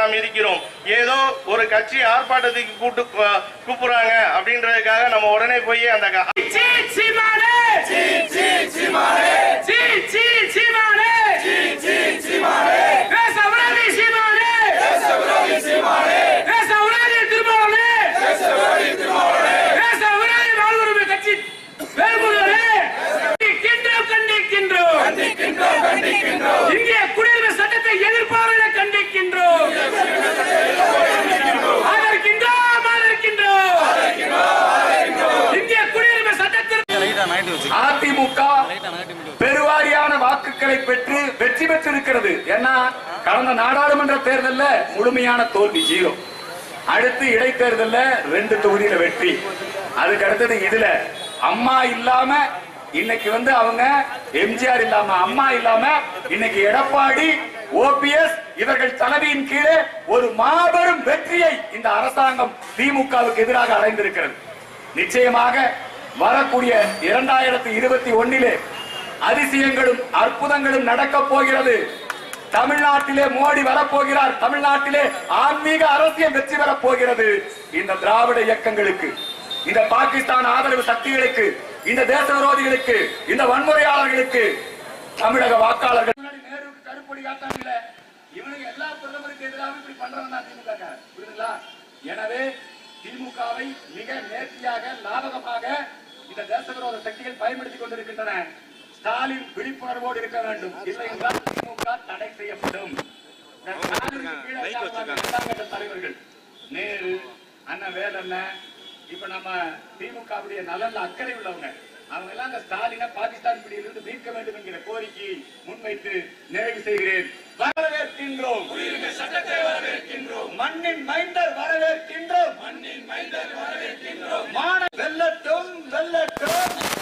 நாம் இருக்கிறோம் ஏதோ ஒரு கட்சி ஆர்ப்பாட்டத்துக்கு கூட்டு அஹ், கூப்பிடுறாங்க அப்படின்றதுக்காக நம்ம உடனே போய் அந்த க- இங்கே குடியுரிமை சட்டத்தை எதிர்ப்பாளர்களை கண்டிக்கின்றோம் ஆதரிக்கின்றோம் ஆதரிக்கின்றோம் இங்கே குடியுரிமை சட்டத்திற்கு அதிமுக பெருவாரியான வாக்குகளை பெற்று வெற்றி பெற்றிருக்கிறது ஏன்னா கடந்த நாடாளுமன்ற தேர்தல்ல முழுமையான தோல்வி ஜீரோ அடுத்து இடைத்தேர்தல்ல ரெண்டு தொகுதியில வெற்றி அதுக்கு அடுத்தது இதுல அம்மா இல்லாம இன்னைக்கு வந்து அவங்க எம்ஜிஆர் இல்லாம அம்மா இல்லாம இன்னைக்கு எடப்பாடி ஓபிஎஸ் இவர்கள் தலைமையின் கீழே ஒரு மாபெரும் வெற்றியை இந்த அரசாங்கம் திமுகவுக்கு எதிராக அடைந்திருக்கிறது நிச்சயமாக வரக்கூடிய இரண்டாயிரத்தி இருபத்தி ஒன்னிலே அதிசயங்களும் அற்புதங்களும் நடக்க போகிறது தமிழ்நாட்டிலே மோடி வரப்போகிறார் தமிழ்நாட்டிலே ஆன்மீக அரசியல் வெற்றி பெறப் போகிறது இந்த திராவிட இயக்கங்களுக்கு இந்த பாகிஸ்தான் ஆதரவு சக்திகளுக்கு இந்த தேச விரோதிகளுக்கு இந்த வன்முறையாளர்களுக்கு தமிழக வாக்காளர்கள் முன்னாடி நேருவுக்கு கருப்பொடி காட்டாங்கல்ல இவனுக்கு எல்லா பிரதமருக்கு எதிராக இப்படி பண்றவன் தான் திமுக காரன். புரியுதுங்களா எனவே திமுகவை மிக நேர்த்தியாக லாபகமாக இந்த தேச விரோத சக்திகள் பயன்படுத்திக் கொண்டிருக்கின்றன ஸ்டாலின் விழிப்புணர்வோடு இருக்க வேண்டும் இல்லை என்றால் திமுக தடை செய்யப்படும் இந்த ஸ்டாலினுக்கு கீழே இருக்காங்க இரண்டாம் கட்ட தலைவர்கள் நேரு அண்ணன் வேலண்ணன் இப்ப நம்ம திமுகவுடைய நலன்ல அக்கறை உள்ளவங்க அவங்க எல்லாம் இந்த ஸ்டாலினை பாகிஸ்தான் பிடியிலிருந்து மீட்க வேண்டும் என்கிற கோரிக்கையை முன்வைத்து நிறைவு செய்கிறேன் வரவேற்கின்றோம் மண்ணின் மைந்தர் வரவேற்கின்றோம் மண்ணின் மைந்தர் வரவேற்கின்றோம் மான வெல்லட்டும் வெல்லட்டும்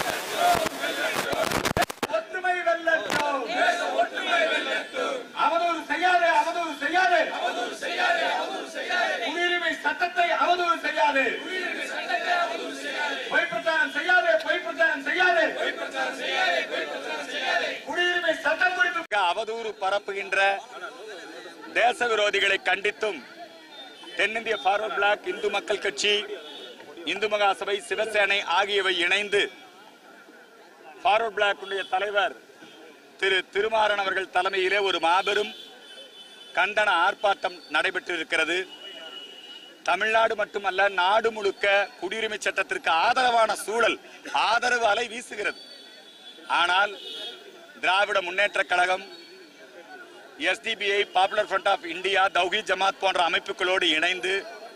ஒற்றுமை வெல்லட்டும் ஒற்றுமை வெல்லட்டும் அவதூறு செய்யாதே அவதூறு செய்யாதே அவதூறு செய்யாதே அவதூறு செய்யாதே குடியுரிமை சட்டத்தை அவதூறு செய்யாதே குடியுரிமை சட்டத்தை அவதூறு செய்யாதே பொய் பிரச்சாரம் செய்யாதே பொய் பிரச்சாரம் செய்யாதே பொய் பிரச்சாரம் செய்யாதே பொய் பிரச்சாரம் செய்யாதே குடியுரிமை சட்டம் குறித்து அவதூறு பரப்புகின்ற தேச விரோதிகளை கண்டித்தும் தென்னிந்திய ஃபார்வர்ட் பிளாக் இந்து மக்கள் கட்சி இந்து மகாசபை சிவசேனை ஆகியவை இணைந்து ஃபார்வர்ட் பிளாக்குடைய தலைவர் திரு திருமாறன் அவர்கள் தலைமையிலே ஒரு மாபெரும் கண்டன ஆர்ப்பாட்டம் நடைபெற்றிருக்கிறது தமிழ்நாடு மட்டுமல்ல நாடு முழுக்க குடியுரிமை சட்டத்திற்கு ஆதரவான சூழல் ஆதரவு அலை வீசுகிறது ஆனால் Dravida Munnetra Kazhagam SDPI popular front of India Thowheed Jamath போன்ற அமைப்புகளோடு இணைந்து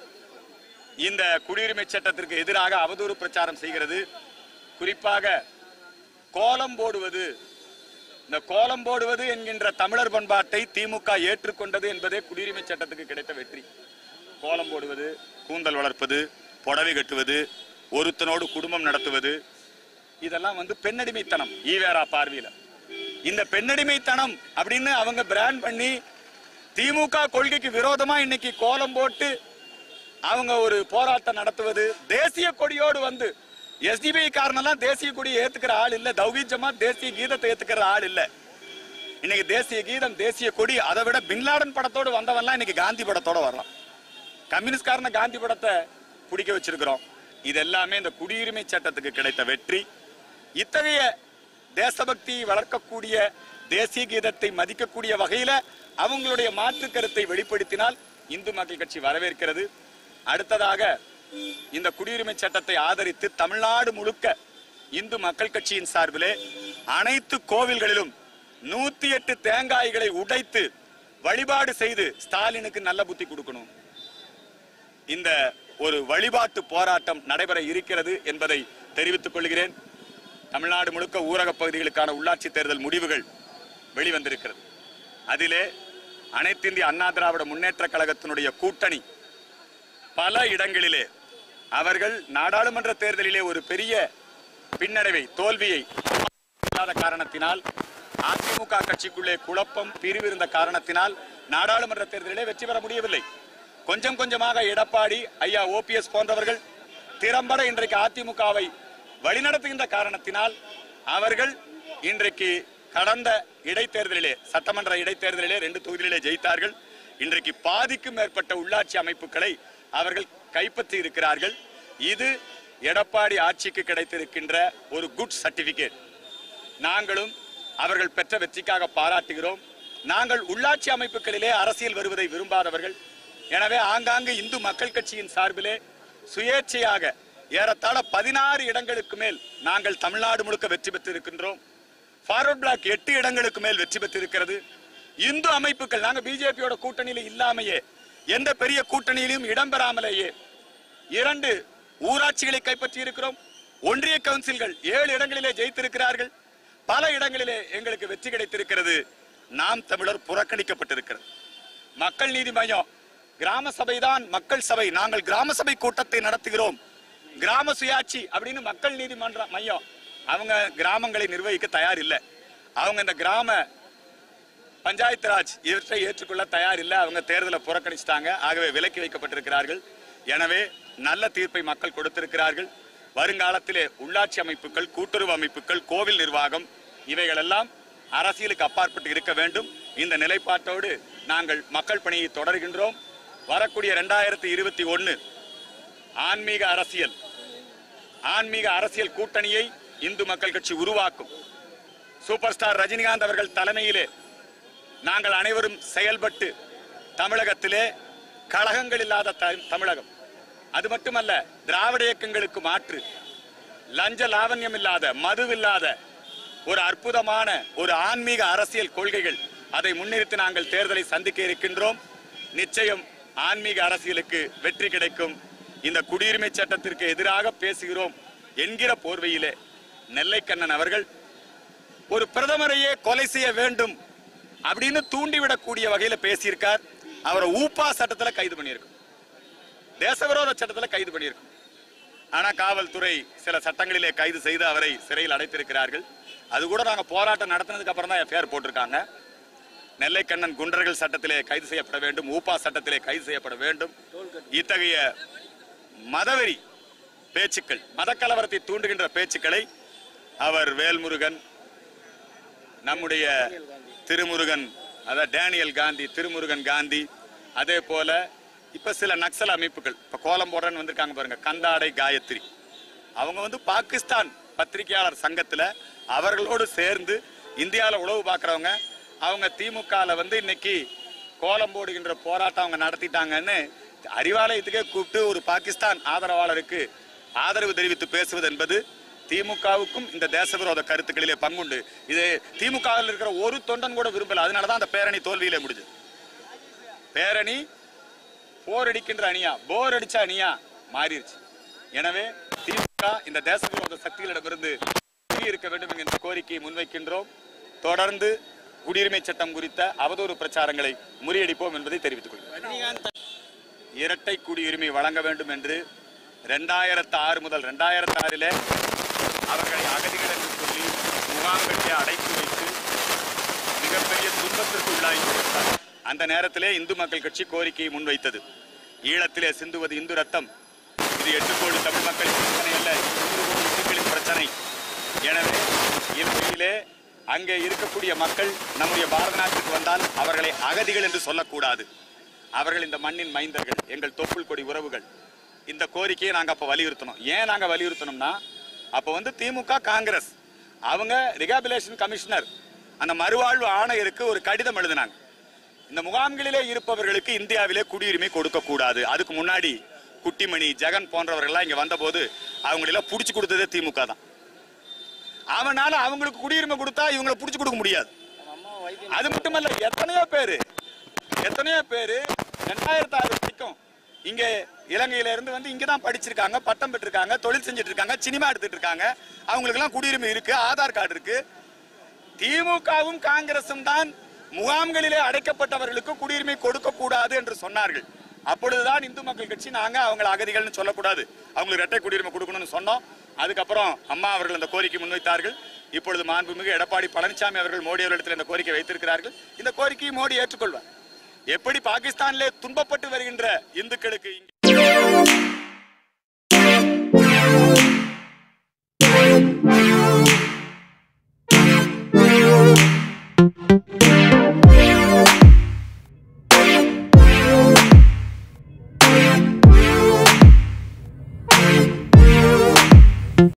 இந்த குடியுரிமை சட்டத்திற்கு எதிராக அவதூறு பிரச்சாரம் செய்கிறது குறிப்பாக கோலம் போடுவது இந்த கோலம் போடுவது என்கின்ற தமிழர் பண்பாட்டை திமுக ஏற்றுக்கொண்டது என்பதே குடியுரிமை சட்டத்துக்கு கிடைத்த வெற்றி கோலம் போடுவது கூந்தல் வளர்ப்பது புடவை கட்டுவது ஒருத்தனோடு குடும்பம் நடத்துவது இதெல்லாம் வந்து பெண்ணடிமைத்தனம் ஈவேரா பார்வையில இந்த பெண்ணடிமைத்தனம் அப்படின்னு அவங்க பிராண்ட் பண்ணி திமுக கொள்கைக்கு விரோதமா இன்னைக்கு கோலம் போட்டு அவங்க ஒரு போராட்டம் நடத்துவது தேசிய கொடியோடு வந்து எஸ்டிபி காரணம்லாம் தேசிய கொடியை ஏத்துக்கிற ஆள் இல்ல தௌஹீத் ஜமாத் தேசிய கீதத்தை ஏத்துக்கிற ஆள் இல்ல இன்னைக்கு தேசிய கீதம் தேசிய கொடி அதை விட பின்லாடன் படத்தோடு வந்தவன்லாம் இன்னைக்கு காந்தி படத்தோட வரலாம் கம்யூனிஸ்ட்காரன காந்தி படத்தை பிடிக்க வச்சிருக்கிறோம் இது எல்லாமே இந்த குடியுரிமை சட்டத்துக்கு கிடைத்த வெற்றி இத்தகைய தேசபக்தி வளர்க்கக்கூடிய தேசிய கீதத்தை மதிக்கக்கூடிய வகையில அவங்களுடைய மாற்று கருத்தை வெளிப்படுத்தினால் இந்து மக்கள் கட்சி வரவேற்கிறது அடுத்ததாக இந்த குடியுரிமை சட்டத்தை ஆதரித்து தமிழ்நாடு முழுக்க இந்து மக்கள் கட்சியின் சார்பிலே அனைத்து கோவில்களிலும் நூத்தி எட்டு தேங்காய்களை உடைத்து வழிபாடு செய்து ஸ்டாலினுக்கு நல்ல புத்தி கொடுக்கணும் இந்த ஒரு வழிபாட்டு போராட்டம் நடைபெற இருக்கிறது என்பதை தெரிவித்துக் கொள்கிறேன் தமிழ்நாடு முழுக்க ஊரக பகுதிகளுக்கான உள்ளாட்சி தேர்தல் முடிவுகள் வெளிவந்திருக்கிறது அதிலே அனைத்து இந்திய அண்ணா திராவிட முன்னேற்ற கழகத்தினுடைய கூட்டணி பல இடங்களிலே அவர்கள் நாடாளுமன்ற தேர்தலிலே ஒரு பெரிய பின்னடைவை தோல்வியை இல்லாத காரணத்தினால் அதிமுக கட்சிக்குள்ளே குழப்பம் பிரிவு இருந்த காரணத்தினால் நாடாளுமன்ற தேர்தலிலே வெற்றி பெற முடியவில்லை கொஞ்சம் கொஞ்சமாக எடப்பாடி ஐயா ஓபிஎஸ் போன்றவர்கள் திறம்பட இன்றைக்கு அதிமுகவை வழிநடத்துகின்ற காரணத்தினால் அவர்கள் இன்றைக்கு கடந்த இடைத்தேர்தலிலே சட்டமன்ற இடைத்தேர்தலிலே ரெண்டு தொகுதிகளிலே ஜெயித்தார்கள் இன்றைக்கு பாதிக்கும் மேற்பட்ட உள்ளாட்சி அமைப்புகளை அவர்கள் கைப்பற்றி இருக்கிறார்கள் இது எடப்பாடி ஆட்சிக்கு கிடைத்திருக்கின்ற ஒரு குட் சர்டிபிகேட் நாங்களும் அவர்கள் பெற்ற வெற்றிக்காக பாராட்டுகிறோம் நாங்கள் உள்ளாட்சி அமைப்புகளிலே அரசியல் வருவதை விரும்பாதவர்கள் எனவே ஆங்காங்கு இந்து மக்கள் கட்சியின் சார்பிலே சுயேட்சையாக ஏறத்தாழ பதினாறு இடங்களுக்கு மேல் நாங்கள் தமிழ்நாடு முழுக்க வெற்றி பெற்றிருக்கின்றோம் ஃபார்வர்ட் பிளாக் எட்டு இடங்களுக்கு மேல் வெற்றி பெற்றிருக்கிறது இந்து அமைப்புகள் நாங்க பிஜேபியோட கூட்டணியில இல்லாமையே எந்த பெரிய கூட்டணியிலும் இடம்பெறாமலேயே இரண்டு ஊராட்சிகளை கைப்பற்றி இருக்கிறோம் ஒன்றிய கவுன்சில்கள் ஏழு இடங்களிலே ஜெயித்திருக்கிறார்கள் பல இடங்களிலே எங்களுக்கு வெற்றி கிடைத்திருக்கிறது நாம் தமிழர் புறக்கணிக்கப்பட்டிருக்கிறது மக்கள் நீதி மையம் கிராம சபைதான் மக்கள் சபை நாங்கள் கிராம சபை கூட்டத்தை நடத்துகிறோம் கிராம சுயாட்சி அப்படின்னு மக்கள் நீதிமன்ற மையம் அவங்க கிராமங்களை நிர்வகிக்க தயார் இல்லை அவங்க இந்த கிராம பஞ்சாயத்து ராஜ் இவற்றை ஏற்றுக்கொள்ள தயார் இல்லை அவங்க தேர்தலை புறக்கணிச்சிட்டாங்க ஆகவே விலக்கி வைக்கப்பட்டிருக்கிறார்கள் எனவே நல்ல தீர்ப்பை மக்கள் கொடுத்திருக்கிறார்கள் வருங்காலத்திலே உள்ளாட்சி அமைப்புகள் கூட்டுறவு அமைப்புகள் கோவில் நிர்வாகம் இவைகளெல்லாம் அரசியலுக்கு அப்பாற்பட்டு இருக்க வேண்டும் இந்த நிலைப்பாட்டோடு நாங்கள் மக்கள் பணியை தொடர்கின்றோம் வரக்கூடிய இரண்டாயிரத்தி இருபத்தி ஒன்னு ஆன்மீக அரசியல் ஆன்மீக அரசியல் கூட்டணியை இந்து மக்கள் கட்சி உருவாக்கும் சூப்பர் ஸ்டார் ரஜினிகாந்த் அவர்கள் தலைமையிலே நாங்கள் அனைவரும் செயல்பட்டு தமிழகத்திலே கழகங்கள் இல்லாத த- தமிழகம் அது மட்டுமல்ல திராவிட இயக்கங்களுக்கு மாற்று லஞ்ச லாவண்யம் இல்லாத மது இல்லாத ஒரு அற்புதமான ஒரு ஆன்மீக அரசியல் கொள்கைகள் அதை முன்னிறுத்தி நாங்கள் தேர்தலை சந்திக்க இருக்கின்றோம் நிச்சயம் ஆன்மீக அரசியலுக்கு வெற்றி கிடைக்கும் இந்த குடியுரிமை சட்டத்திற்கு எதிராக பேசுகிறோம் என்கிற போர்வையிலே நெல்லைக்கண்ணன் அவர்கள் ஒரு பிரதமரையே கொலை செய்ய வேண்டும் அப்படின்னு தூண்டிவிடக்கூடிய வகையில பேசியிருக்கார் அவரை ஊப்பா சட்டத்துல கைது பண்ணியிருக்கோம் தேசவிரோத சட்டத்துல கைது பண்ணியிருக்கோம் ஆனா காவல்துறை சில சட்டங்களிலே கைது செய்து அவரை சிறையில் அடைத்திருக்கிறார்கள் அது கூட நாங்க போராட்டம் நடத்தினதுக்கு அப்புறம் தான் எஃப்ஐஆர் போட்டிருக்காங்க நெல்லைக்கண்ணன் குண்டர்கள் சட்டத்திலே கைது செய்யப்பட வேண்டும் ஊப்பா சட்டத்திலே கைது செய்யப்பட வேண்டும் இத்தகைய மதவெறி பேச்சுக்கள் மதக்கலவரத்தை தூண்டுகின்ற பேச்சுக்களை அவர் வேல்முருகன் நம்முடைய திருமுருகன் அதாவது டேனியல் காந்தி திருமுருகன் காந்தி அதே போல இப்ப சில நக்சல் அமைப்புகள் இப்ப கோலம் போடுறன்னு வந்திருக்காங்க பாருங்க கந்தாடை காயத்ரி அவங்க வந்து பாகிஸ்தான் பத்திரிகையாளர் சங்கத்துல அவர்களோடு சேர்ந்து இந்தியாவில் உழவு பார்க்கறவங்க அவங்க திமுகல வந்து இன்னைக்கு கோலம் போடுகின்ற போராட்டம் அவங்க நடத்திட்டாங்கன்னு அறிவாலயத்துக்கே கூப்பிட்டு ஒரு பாகிஸ்தான் ஆதரவாளருக்கு ஆதரவு தெரிவித்து பேசுவது என்பது திமுகவுக்கும் இந்த தேசவிரோத கருத்துக்களிலே பங்குண்டு இது திமுகவில் இருக்கிற ஒரு தொண்டன் கூட விரும்பல அதனாலதான் அந்த பேரணி தோல்வியிலே முடிஞ்சது பேரணி போர் அடிக்கின்ற அணியா போர் அடிச்ச அணியா மாறிடுச்சு எனவே திமுக இந்த தேசவிரோத சக்திகளிடமிருந்து விலகி இருக்க வேண்டும் என்கிற கோரிக்கையை முன்வைக்கின்றோம் தொடர்ந்து குடியுரிமை சட்டம் குறித்த அவதூறு பிரச்சாரங்களை முறியடிப்போம் என்பதை தெரிவித்துக் கொள்கிறேன் இரட்டை குடியுரிமை வழங்க வேண்டும் என்று ரெண்டாயிரத்து ஆறு முதல் ரெண்டாயிரத்து ஆறிலே அவர்களை அகதிகள் என்று சொல்லி முகாம்களிலே அடைத்து வைத்து மிகப்பெரிய துன்பத்திற்கு உள்ளாகி கொடுத்தார் அந்த நேரத்திலே இந்து மக்கள் கட்சி கோரிக்கையை முன்வைத்தது ஈழத்திலே சிந்துவது இந்து ரத்தம் இது எட்டு கோடி தமிழ் மக்களின் பிரச்சனை அல்ல இது நூறு கோடி இந்துக்களின் பிரச்சனை எனவே இலங்கையிலே அங்கே இருக்கக்கூடிய மக்கள் நம்முடைய பாரத நாட்டுக்கு வந்தால் அவர்களை அகதிகள் என்று சொல்லக்கூடாது அவர்கள் இந்த மண்ணின் மைந்தர்கள் எங்கள் தொப்புள் கொடி உறவுகள் இந்த கோரிக்கையை நாங்க அப்ப வலியுறுத்தணும் ஏன் நாங்க வலியுறுத்தணும்னா அப்ப வந்து திமுக காங்கிரஸ் அவங்க ரிகாபிலேஷன் கமிஷனர் அந்த மறுவாழ்வு ஆணையருக்கு ஒரு கடிதம் எழுதினாங்க இந்த முகாம்களிலே இருப்பவர்களுக்கு இந்தியாவிலே குடியுரிமை கொடுக்க கூடாது அதுக்கு முன்னாடி குட்டிமணி ஜெகன் போன்றவர்கள்லாம் இங்க வந்தபோது அவங்களெல்லாம் புடிச்சு கொடுத்ததே திமுக தான் அவனால அவங்களுக்கு குடியுரிமை கொடுத்தா இவங்களை புடிச்சு கொடுக்க முடியாது அது மட்டுமல்ல எத்தனையோ பேரு எத்தனையோ பேரு ரெண்டாயிரத்தி ஆறு வரைக்கும் இங்க இலங்கையில இருந்து வந்து இங்க தான் படிச்சிருக்காங்க பட்டம் பெற்றிருக்காங்க தொழில் செஞ்சுட்டு இருக்காங்க சினிமா எடுத்துட்டு இருக்காங்க அவங்களுக்கு எல்லாம் குடியுரிமை இருக்கு ஆதார் கார்டு இருக்கு திமுகவும் காங்கிரசும் தான் முகாம்களிலே அடைக்கப்பட்டவர்களுக்கு குடியுரிமை கொடுக்க கூடாது என்று சொன்னார்கள் அப்பொழுதுதான் இந்து மக்கள் கட்சி நாங்க அவங்களை அகதிகள்னு சொல்லக்கூடாது அவங்களுக்கு இரட்டை குடியுரிமை கொடுக்கணும்னு சொன்னோம் அதுக்கப்புறம் அம்மா அவர்கள் அந்த கோரிக்கை முன்வைத்தார்கள் இப்பொழுது மாண்புமிகு எடப்பாடி பழனிசாமி அவர்கள் மோடி அவர்களிடத்தில் இந்த கோரிக்கை வைத்திருக்கிறார்கள் இந்த கோரிக்கையை மோடி ஏற்றுக்கொள்வார் எப்படி பாகிஸ்தானிலே துன்பப்பட்டு வருகின்ற இந்துக்களுக்கு இங்கே